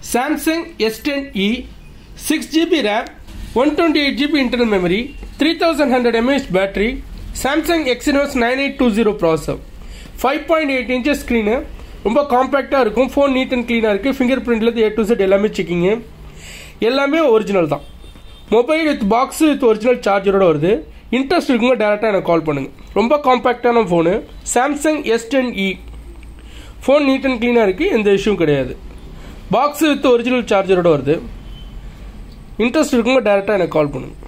Samsung S ten E six GB RAM one twenty eight GB internal memory three thousand hundred mAh battery Samsung Exynos nine eight two zero processor five point eight inches screen ரொம்ப காம்பேக்டாக இருக்கும் phone neat and க்ளீனாக இருக்குது finger பிரிண்ட்லேருந்து A to Z எல்லாமே checking எல்லாமே original தான் mobile with box with original சார்ஜரோட வருது இன்ட்ரெஸ்ட் இருக்குங்க டேரெக்டாக எனக்கு கால் பண்ணுங்கள் ரொம்ப காம்பேக்டான phone Samsung S ten E phone neat and க்ளீனாக இருக்குது எந்த இஷ்யூவும் கிடையாது பாக்ஸ் வித் ஒரிஜினல் சார்ஜரோட வருது இன்ட்ரெஸ்ட் இருக்குங்க டேரெக்டாக எனக்கு கால் பண்ணுங்கள்